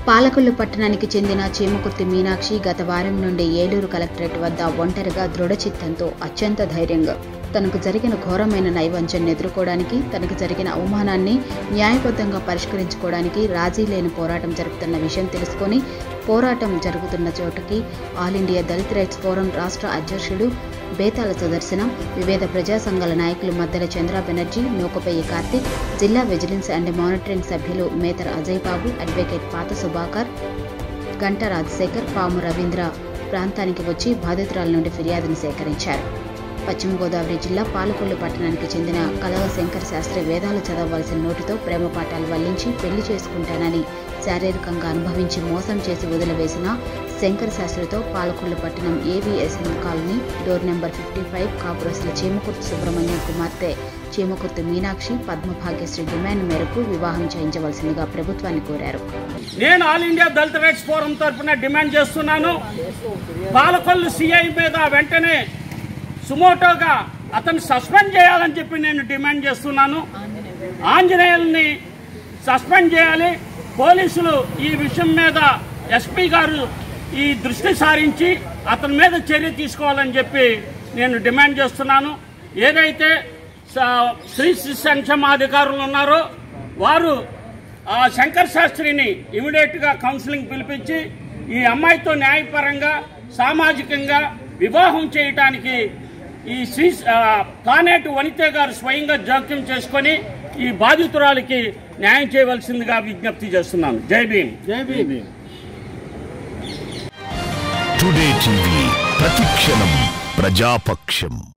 పాలకొల్లు పట్టణానికి చెందిన చీమకుర్తి మీనాక్షి గత వారం నుండి ఏలూరు కలెక్టరేట్ వద్ద ఒంటరిగా దృఢచిత్తంతో అత్యంత ధైర్యంగా తనకు జరిగిన ఘోరమైన నైవంచాన్ని ఎదుర్కోవడానికి తనకు జరిగిన అవమానాన్ని న్యాయబద్ధంగా పరిష్కరించుకోవడానికి రాజీ లేని పోరాటం జరుపుతున్న విషయం తెలుసుకొని పోరాటం జరుగుతున్న చోటుకి all India Dalit rights forum రాష్ట్ర అధ్యక్షుడు బేతాల సుదర్శనం వివిధ ప్రజా సంఘాల నాయకులు మద్దెల చంద్ర బెనర్జీ నూకపయ్యి కార్తిక్ జిల్లా విజిలెన్స్ అండ్ మానిటరింగ్ సభ్యులు మేతర్ అజయ్ బాబు అడ్వకేట్ పాత సుభాకర్ గంట రాజశేఖర్ పాము రవీంద్ర ప్రాంతానికి వచ్చి బాధితురాల నుండి ఫిర్యాదును సేకరించారు పశ్చిమ గోదావరి జిల్లా పాలకొల్లు పట్టణానికి చెందిన కలవ శంకర్ శాస్త్రి వేదాలు చదవవలసిన నోటితో ప్రేమ పాఠాలు వల్లించి పెళ్లి చేసుకుంటానని శారీరకంగా అనుభవించి మోసం చేసి వదిలివేసిన శంకర్ శాస్త్రితో పాలకొల్లు పట్టణం AVSN colony door number fifty five కాపురసుల చీమకుర్తి సుబ్రహ్మణ్యం కుమార్తె చీమకుర్తి మీనాక్షి పద్మభాగ్యశ్రీ డిమాండ్ మేరకు వివాహం చేయించవలసిందిగా ప్రభుత్వాన్ని కోరారు నేను all India Dalit rights forum తరఫున డిమాండ్ చేస్తున్నాను పాలకొల్లు సిఐ మీద వెంటనే సుమోటోగా అతన్ని సస్పెండ్ చేయాలని చెప్పి నేను డిమాండ్ చేస్తున్నాను ఆంజనేయుల్ని సస్పెండ్ చేయాలి పోలీసులు ఈ విషయం మీద ఎస్పీ గారు ఈ దృష్టి సారించి అతని మీద చర్య తీసుకోవాలని చెప్పి నేను డిమాండ్ చేస్తున్నాను ఏదైతే స- స్త్రీ శిశు సంక్షేమ అధికారులు ఉన్నారో వారు ఆ శంకర్ శాస్త్రిని ఇమీడియట్ గా కౌన్సిలింగ్ పిలిపించి ఈ అమ్మాయితో న్యాయపరంగా సామాజికంగా వివాహం చేయటానికి ఈ శ్రీ ఆ, కానేటి వనిత గారు స్వయంగా జోక్యం చేసుకొని ఈ బాధితురాలికి న్యాయం చేయవలసిందిగా విజ్ఞప్తి చేస్తున్నాను జై భీమ్ జై భీమ్ టుడే టీవీ ప్రతిక్షణం ప్రజాపక్షం